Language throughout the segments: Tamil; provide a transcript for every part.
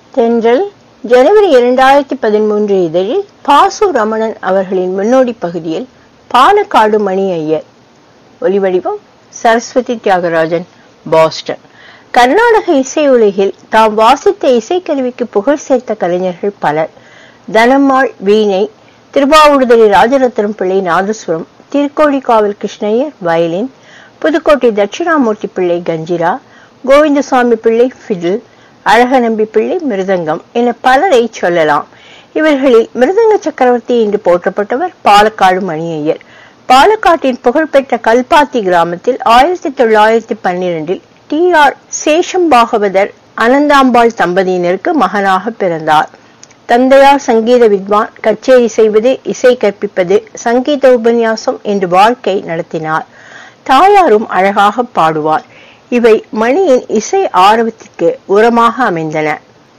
தென்றல் ஜனவரி இரண்டாயிரத்தி பதிமூன்று இதழில் பாசு ரமணன் அவர்களின் முன்னோடி பகுதியில் பாலக்காடு மணி ஐயர் ஒலிவடிவம் சரஸ்வதி தியாகராஜன் பாஸ்டன் கர்நாடக இசை உலகில் தாம் வாசித்த இசைக்கருவிக்கு புகழ் சேர்த்த கலைஞர்கள் பலர் தனம்மாள் வீணை திருவாவூடுதுறை ராஜரத்னம் பிள்ளை நாதஸ்வரம் திருக்கோடிக்காவல் கிருஷ்ணய்யர் வயலின் புதுக்கோட்டை தட்சிணாமூர்த்தி பிள்ளை கஞ்சிரா கோவிந்தசாமி பிள்ளை ஃபிடில் அழகநம்பி பிள்ளை மிருதங்கம் என பலரை சொல்லலாம் இவர்களில் மிருதங்க சக்கரவர்த்தி என்று போற்றப்பட்டவர் பாலக்காடு மணியையர் பாலக்காட்டின் புகழ்பெற்ற கல்பாத்தி கிராமத்தில் ஆயிரத்தி தொள்ளாயிரத்தி பன்னிரண்டில் டி ஆர் சேஷம் பாகவதர் அனந்தாம்பாள் தம்பதியினருக்கு மகனாக பிறந்தார் தந்தையார் சங்கீத வித்வான் கச்சேரி செய்வது இசை கற்பிப்பது சங்கீத உபன்யாசம் என்று வாழ்க்கை நடத்தினார் தாயாரும் அழகாக பாடுவார் இவை மணியின் இசை ஆர்வத்திற்கு உரமாக அமைந்தன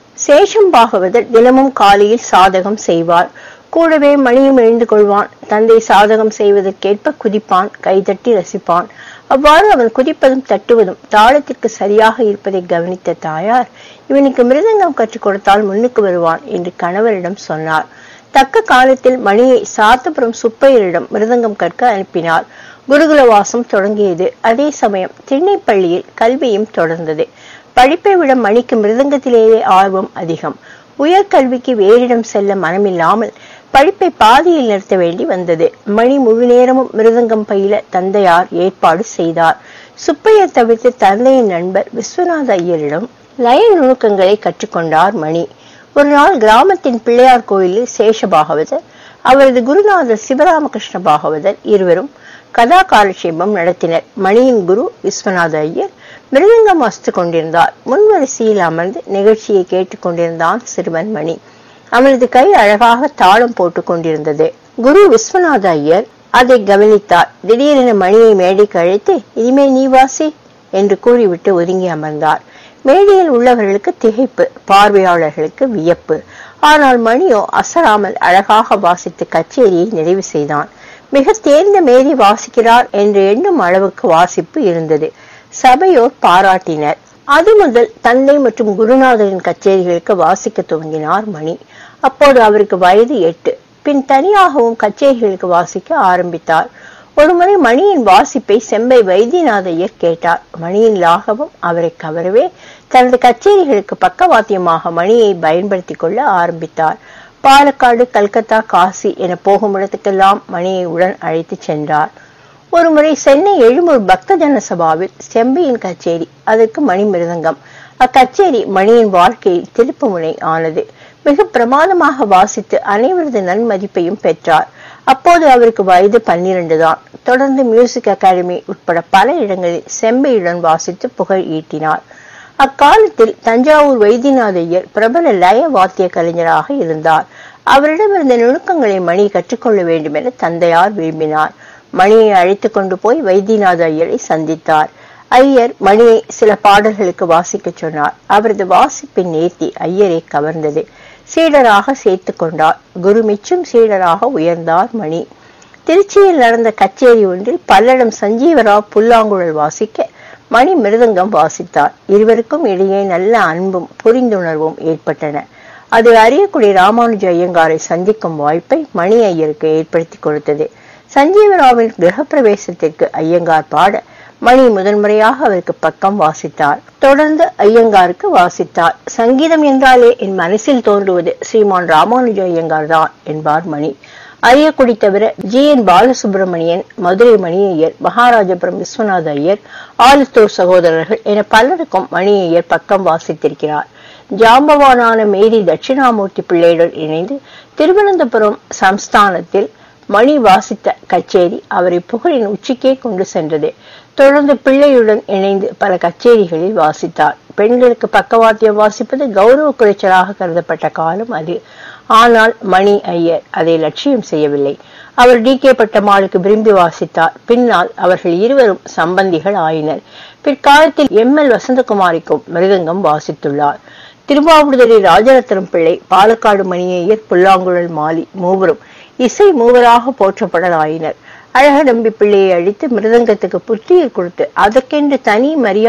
சேஷம் பாகவதர் தினமும் காலையில் சாதகம் செய்வார் கூடவே மணியும் எழுந்து கொள்வான் தந்தை சாதகம் செய்வதற்கேற்ப குதிப்பான் கைதட்டி ரசிப்பான் அவ்வாறு அவன் குதிப்பதும் தட்டுவதும் தாளத்திற்கு சரியாக இருப்பதை கவனித்த தாயார் இவனுக்கு மிருதங்கம் கற்றுக் கொடுத்தால் முன்னுக்கு வருவான் என்று கணவரிடம் சொன்னார் தக்க காலத்தில் மணியை சாத்தபுரம் சுப்பையரிடம் மிருதங்கம் கற்க அனுப்பினார் குருகுல வாசம் தொடங்கியது அதே சமயம் திண்ணைப்பள்ளியில் கல்வியும் தொடர்ந்தது படிப்பை விட மணிக்கு மிருதங்கத்திலேயே ஆர்வம் அதிகம் உயர்கல்விக்கு வேறிடம் செல்ல மனமில்லாமல் படிப்பை பாதியில் நிறுத்த வேண்டி வந்தது மணி முழு நேரமும் மிருதங்கம் பயில தந்தையார் ஏற்பாடு செய்தார் சுப்பையர் தவிர்த்து தந்தையின் நண்பர் விஸ்வநாத ஐயரிடம் லய நுணுக்கங்களை கற்றுக்கொண்டார் மணி ஒரு நாள் கிராமத்தின் பிள்ளையார் கோயிலில் சேஷ பாகவதர் அவரது குருநாதர் சிவராமகிருஷ்ண பாகவதர் இருவரும் கதா காலட்சேபம் நடத்தினர் மணியின் குரு விஸ்வநாத ஐயர் மிருதங்கம் வாசித்துக் கொண்டிருந்தார் முன்வரிசையில் அமர்ந்து நிகழ்ச்சியை கேட்டுக் கொண்டிருந்தான் சிறுவன் மணி அவனது கை அழகாக தாளம் போட்டுக் கொண்டிருந்தது குரு விஸ்வநாத ஐயர் அதை கவனித்தார் திடீரென மணியை மேடைக்கு அழைத்து இனிமே நீ வாசி என்று கூறிவிட்டு ஒதுங்கி அமர்ந்தார் மேடையில் உள்ளவர்களுக்கு திகைப்பு பார்வையாளர்களுக்கு வியப்பு ஆனால் மணியோ அசராமல் அழகாக வாசித்து கச்சேரியை நிறைவு செய்தான் மிக தேர்ந்த மேரி வாசிக்கிறார் என்று எண்ணும் அளவுக்கு வாசிப்பு இருந்தது சபையோர் பாராட்டினர் அது முதல் தந்தை மற்றும் குருநாதரின் கச்சேரிகளுக்கு வாசிக்க துவங்கினார் மணி அப்போது அவருக்கு வயது எட்டு பின் தனியாகவும் கச்சேரிகளுக்கு வாசிக்க ஆரம்பித்தார் ஒருமுறை மணியின் வாசிப்பை செம்பை வைத்தியநாதையர் கேட்டார் மணியின் லாகவம் அவரை கவரவே தனது கச்சேரிகளுக்கு பக்கவாத்தியமாக மணியை பயன்படுத்திக் கொள்ள ஆரம்பித்தார் பாலக்காடு கல்கத்தா காசி என போகும் இடத்துக்கெல்லாம் மணியை உடன் அழைத்து சென்றார் ஒருமுறை சென்னை எழும்பூர் பக்த ஜன சபாவில் செம்பியின் கச்சேரி அதற்கு மணி மிருதங்கம் அக்கச்சேரி மணியின் வாழ்க்கையில் திருப்பு முனை ஆனது மிக பிரமாதமாக வாசித்து அனைவரது நன்மதிப்பையும் பெற்றார் அப்போது அவருக்கு வயது பன்னிரண்டு தான் தொடர்ந்து மியூசிக் அகாடமி உட்பட பல இடங்களில் செம்பையுடன் வாசித்து புகழ் ஈட்டினார் அக்காலத்தில் தஞ்சாவூர் வைத்தியநாதையர் பிரபல லய வாத்திய கலைஞராக இருந்தார் அவரிடமிருந்த நுணுக்கங்களை மணி கற்றுக்கொள்ள வேண்டும் என தந்தையார் விரும்பினார் மணியை அழைத்து கொண்டு போய் வைத்தியநாத ஐயரை சந்தித்தார் ஐயர் மணியை சில பாடல்களுக்கு வாசிக்க சொன்னார் அவரது வாசிப்பின் நேர்த்தி ஐயரை கவர்ந்தது சீடராக சேர்த்து கொண்டார் குரு மிச்சும் சீடராக உயர்ந்தார் மணி திருச்சியில் நடந்த கச்சேரி ஒன்றில் பல்லடம் சஞ்சீவராவ் புல்லாங்குழல் வாசிக்க மணி மிருதங்கம் வாசித்தார் இருவருக்கும் இடையே நல்ல அன்பும் புரிந்துணர்வும் ஏற்பட்டன அது அறியக்கூடிய ராமானுஜ ஐயங்காரை சந்திக்கும் வாய்ப்பை மணி ஐயருக்கு ஏற்படுத்தி கொடுத்தது சஞ்சீவராவின் கிரகப்பிரவேசத்திற்கு ஐயங்கார் பாட மணி முதன்முறையாக அவருக்கு பக்கம் வாசித்தார் தொடர்ந்து ஐயங்காருக்கு வாசித்தார் சங்கீதம் என்றாலே என் மனசில் தோன்றுவது ஸ்ரீமான் ராமானுஜ ஐயங்கார் தான் என்பார் மணி அரியக்குடி தவிர ஜி என் பாலசுப்ரமணியன் மதுரை மணி ஐயர் மகாராஜபுரம் விஸ்வநாத ஐயர் ஆலத்தூர் சகோதரர்கள் என பலருக்கும் மணி ஐயர் பக்கம் வாசித்திருக்கிறார் ஜாம்பவானான மேரி தட்சிணாமூர்த்தி பிள்ளையுடன் இணைந்து திருவனந்தபுரம் சம்ஸ்தானத்தில் மணி வாசித்த கச்சேரி அவரை புகழின் உச்சிக்கே கொண்டு சென்றது தொடர்ந்து பிள்ளையுடன் இணைந்து பல கச்சேரிகளில் வாசித்தார் பெண்களுக்கு பக்கவாத்தியம் வாசிப்பது கௌரவ குறைச்சலாக கருதப்பட்ட காலம் அது ஆனால் மணி ஐயர் அதை லட்சியம் செய்யவில்லை அவர் டி கே பட்டம்மாளுக்கு விரும்பி வாசித்தார் பின்னால் அவர்கள் இருவரும் சம்பந்திகள் ஆயினர் பிற்காலத்தில் எம் எல் வசந்தகுமாரிக்கும் மிருதங்கம் வாசித்துள்ளார் திருவாவூடுதுறை ராஜரத்னம் பிள்ளை பாலக்காடு மணியையர் புல்லாங்குழல் மாலி மூவரும் இசை மூவராக போற்றப்படலாயினர் அழகநம்பி பிள்ளையை அழித்து மிருதங்கத்துக்கு புத்துயிர் கொடுத்து அதற்கென்று தனி மரியாதையை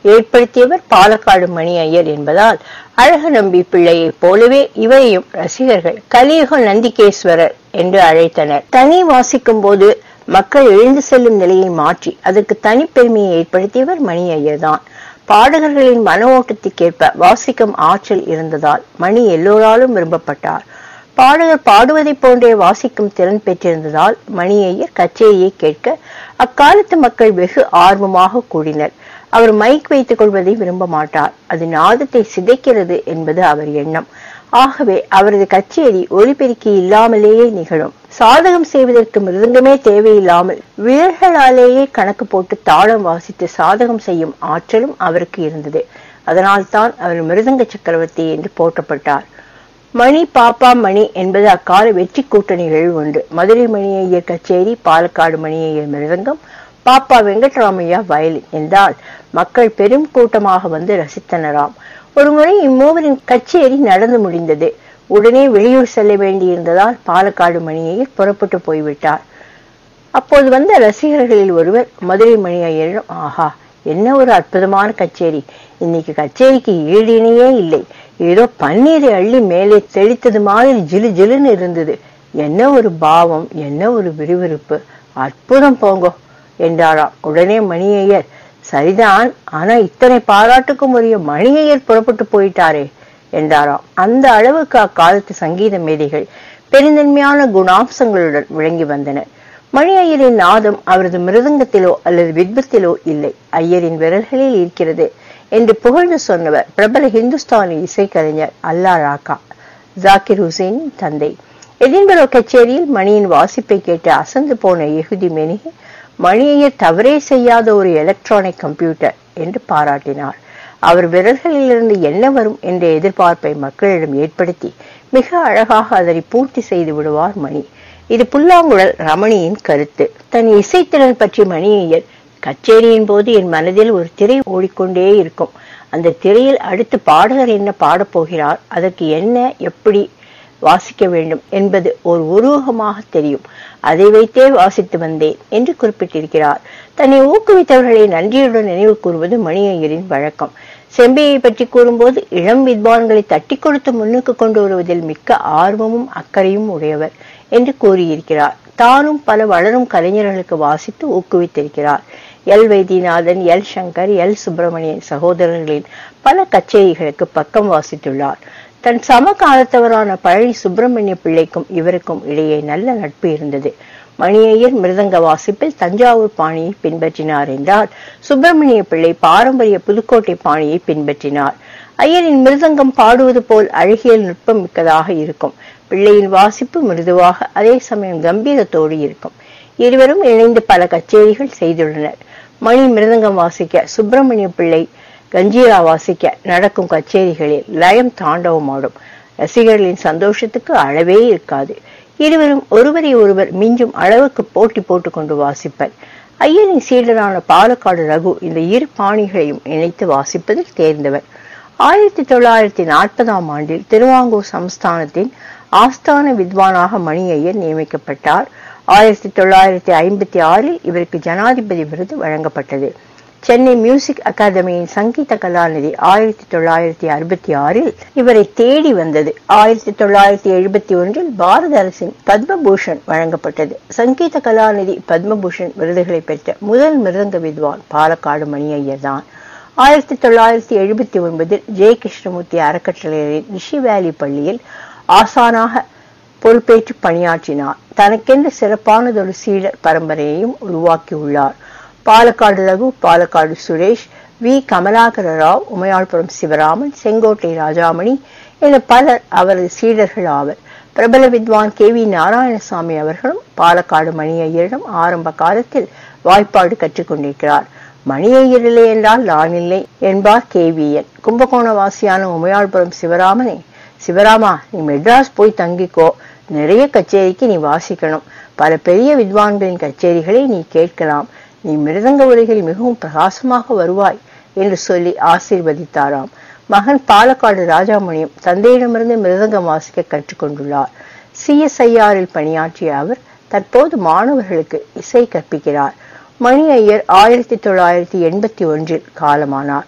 ஏற்படுத்தியவர் பாலக்காடு மணி ஐயர் என்பதால் அழக நம்பி பிள்ளையைப் போலவே இவரையும் ரசிகர்கள் கலியுக நந்திகேஸ்வரர் என்று அழைத்தனர் தனி வாசிக்கும் போது மக்கள் எழுந்து செல்லும் நிலையை மாற்றி அதற்கு தனிப்பெருமையை ஏற்படுத்தியவர் மணி ஐயர் தான் பாடகர்களின் மன ஓட்டத்துக்கேற்ப வாசிக்கும் ஆற்றல் இருந்ததால் மணி எல்லோராலும் விரும்பப்பட்டார் பாடகர் பாடுவதைப் போன்றே வாசிக்கும் திறன் பெற்றிருந்ததால் மணி ஐயர் கச்சேரியை கேட்க அக்காலத்து மக்கள் வெகு ஆர்வமாக கூடினர் அவர் மைக் வைத்துக் கொள்வதை விரும்ப மாட்டார் அது நாதத்தை சிதைக்கிறது என்பது அவர் எண்ணம் ஆகவே அவரது கச்சேரி ஒலிபெருக்கி இல்லாமலேயே நிகழும் சாதகம் செய்வதற்கு மிருதங்கமே தேவையில்லாமல் விரல்களாலேயே கணக்கு போட்டு தாளம் வாசித்து சாதகம் செய்யும் ஆற்றலும் அவருக்கு இருந்தது அதனால்தான் அவர் மிருதங்க சக்கரவர்த்தி என்று போற்றப்பட்டார் மணி பாப்பா மணி என்பது அக்கால வெற்றி கூட்டணிகள் ஒன்று மதுரை மணியையர் கச்சேரி பாலக்காடு மணியையர் மிருதங்கம் பாப்பா வெங்கட்ராமையா வயலின் என்றால் மக்கள் பெரும் கூட்டமாக வந்து ரசித்தனராம் ஒருமுறை இம்மூவரின் கச்சேரி நடந்து முடிந்தது உடனே வெளியூர் செல்ல வேண்டியிருந்ததால் பாலக்காடு மணியையர் புறப்பட்டு போய்விட்டார் அப்போது வந்த ரசிகர்களில் ஒருவர் மதுரை மணி ஐயரிடம் ஆஹா என்ன ஒரு அற்புதமான கச்சேரி இன்னைக்கு கச்சேரிக்கு ஈடு இணையே இல்லை ஏதோ பன்னீரை அள்ளி மேலே தெளித்தது மாதிரி ஜிலு ஜிலுன்னு இருந்தது என்ன ஒரு பாவம் என்ன ஒரு விறுவிறுப்பு அற்புதம் போங்கோ என்றாராம் உடனே மணியையர் சரிதான் ஆனா இத்தனை பாராட்டுக்கும் உரிய மணியையர் புறப்பட்டு போயிட்டாரே என்றாராம் அந்த அளவுக்கு அக்காலத்து சங்கீத மேதைகள் பெருந்தன்மையான குணாம்சங்களுடன் விளங்கி வந்தனர் மணி ஐயரின் நாதம் அவரது மிருதங்கத்திலோ அல்லது வித்பத்திலோ இல்லை ஐயரின் விரல்களில் இருக்கிறது என்று புகழ்ந்து சொன்னவர் பிரபல ஹிந்துஸ்தானி இசைக்கலைஞர் அல்லா ராக்கா ஜாக்கிர் ஹுசேனின் தந்தை எதின்பரோ கச்சேரியில் மணியின் வாசிப்பை கேட்டு அசந்து போன எகுதி மெனிகி மணியையர் தவறே செய்யாத ஒரு எலக்ட்ரானிக் கம்ப்யூட்டர் என்று பாராட்டினார் அவர் விரல்களிலிருந்து என்ன வரும் என்ற எதிர்பார்ப்பை மக்களிடம் ஏற்படுத்தி மிக அழகாக அதனை பூர்த்தி செய்து விடுவார் மணி இது புல்லாங்குழல் ரமணியின் கருத்து தன் இசைத்திறன் பற்றி மணியையர் கச்சேரியின் போது என் மனதில் ஒரு திரை ஓடிக்கொண்டே இருக்கும் அந்த திரையில் அடுத்து பாடகர் என்ன பாடப் போகிறார் அதற்கு என்ன எப்படி வாசிக்க வேண்டும் என்பது ஒரு உருவகமாக தெரியும் அதை வைத்தே வாசித்து வந்தேன் என்று குறிப்பிட்டிருக்கிறார் தன்னை ஊக்குவித்தவர்களை நன்றியுடன் நினைவு கூறுவது மணி ஐயரின் வழக்கம் செம்பியை பற்றி கூறும்போது இளம் வித்வான்களை தட்டி கொடுத்து முன்னுக்கு கொண்டு வருவதில் மிக்க ஆர்வமும் அக்கறையும் உடையவர் என்று கூறியிருக்கிறார் தானும் பல வளரும் கலைஞர்களுக்கு வாசித்து ஊக்குவித்திருக்கிறார் L Vaidyanathan L Shankar L Subramanian சகோதரர்களின் பல கச்சேரிகளுக்கு பக்கம் வாசித்துள்ளார் தன் சமகாலத்தவரான பழனி சுப்பிரமணிய பிள்ளைக்கும் இவருக்கும் இடையே நல்ல நட்பு இருந்தது மணியையர் மிருதங்க வாசிப்பில் தஞ்சாவூர் பாணியை பின்பற்றினார் என்றால் சுப்பிரமணிய பிள்ளை பாரம்பரிய புதுக்கோட்டை பாணியை பின்பற்றினார் ஐயரின் மிருதங்கம் பாடுவது போல் அழகியல் நுட்பம் மிக்கதாக இருக்கும் பிள்ளையின் வாசிப்பு மிருதுவாக அதே சமயம் கம்பீரத்தோடு இருக்கும் இருவரும் இணைந்து பல கச்சேரிகள் செய்துள்ளனர் மணி மிருதங்கம் வாசிக்க சுப்பிரமணிய பிள்ளை கஞ்சீரா வாசிக்க நடக்கும் கச்சேரிகளில் லயம் தாண்டவமாடும் ரசிகர்களின் சந்தோஷத்துக்கு அளவே இருக்காது இருவரும் ஒருவரை ஒருவர் மிஞ்சும் அளவுக்கு போட்டி போட்டுக்கொண்டு வாசிப்பர் ஐயரின் சீடரான பாலக்காடு ரகு இந்த இரு பாணிகளையும் இணைத்து வாசிப்பதில் தேர்ந்தவர் ஆயிரத்தி தொள்ளாயிரத்தி நாற்பதாம் ஆண்டில் திருவாங்கூர் சமஸ்தானத்தின் ஆஸ்தான வித்வானாக மணி ஐயர் நியமிக்கப்பட்டார் ஆயிரத்தி தொள்ளாயிரத்தி ஐம்பத்தி ஆறில் இவருக்கு ஜனாதிபதி விருது வழங்கப்பட்டது சென்னை மியூசிக் அகாதமியின் சங்கீத கலாநிதி ஆயிரத்தி தொள்ளாயிரத்தி அறுபத்தி ஆறில் இவரை தேடி வந்தது ஆயிரத்தி தொள்ளாயிரத்தி எழுபத்தி ஒன்றில் பாரத அரசின் பத்மபூஷன் வழங்கப்பட்டது சங்கீத கலாநிதி பத்மபூஷன் விருதுகளை பெற்ற முதல் மிருதங்க வித்வான் பாலக்காடு மணி ஐயர் தான் ஆயிரத்தி தொள்ளாயிரத்தி எழுபத்தி ஒன்பதில் ஜெய கிருஷ்ணமூர்த்தி அறக்கட்டளையரின் ரிஷி வேலி பள்ளியில் ஆசானாக பொறுப்பேற்று பணியாற்றினார் தனக்கென்று சிறப்பானதொரு சீடர் பரம்பரையையும் உருவாக்கியுள்ளார் பாலக்காடு ரகு பாலக்காடு சுரேஷ் வி கமலாகர ராவ் உமையாள்புரம் சிவராமன் செங்கோட்டை ராஜாமணி என பலர் அவரது சீடர்கள் ஆவர் பிரபல வித்வான் கே வி நாராயணசாமி அவர்களும் பாலக்காடு மணி ஐயரிடம் ஆரம்ப காலத்தில் வாய்ப்பாடு கற்றுக்கொண்டிருக்கிறார் மணி ஐயர் இல்லை என்றால் நான் இல்லை என்பார் கேவிஎன் கும்பகோணவாசியான உமையாள்புரம் சிவராமனே சிவராமா நீ மெட்ராஸ் போய் தங்கிக்கோ நிறைய கச்சேரிக்கு நீ வாசிக்கணும் பல பெரிய வித்வான்களின் கச்சேரிகளை நீ கேட்கலாம் நீ மிருதங்க உலகில் மிகவும் பிரகாசமாக வருவாய் என்று சொல்லி ஆசீர்வதித்தாராம் மகன் பாலக்காடு ராஜாமணியம் தந்தையிடமிருந்து மிருதங்கம் வாசிக்க கற்றுக்கொண்டுள்ளார் சிஎஸ்ஐஆரில் பணியாற்றிய அவர் தற்போது மாணவர்களுக்கு இசை கற்பிக்கிறார் மணி ஐயர் ஆயிரத்தி தொள்ளாயிரத்தி எண்பத்தி ஒன்றில் காலமானார்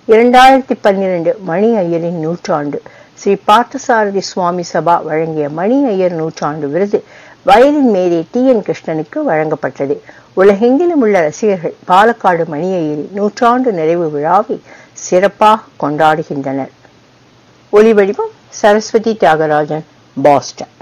இரண்டாயிரத்தி பன்னிரண்டு மணி ஐயரின் நூற்றாண்டு ஸ்ரீ பார்த்தசாரதி சுவாமி சபா வழங்கிய மணி ஐயர் நூற்றாண்டு விருது வயலின் மேலே டி என் கிருஷ்ணனுக்கு வழங்கப்பட்டது உலகெங்கிலும் உள்ள ரசிகர்கள் பாலக்காடு மணி ஐயரின் நூற்றாண்டு நிறைவு விழாவை சிறப்பாக கொண்டாடுகின்றனர் ஒலிவடிவம் சரஸ்வதி தியாகராஜன் பாஸ்டன்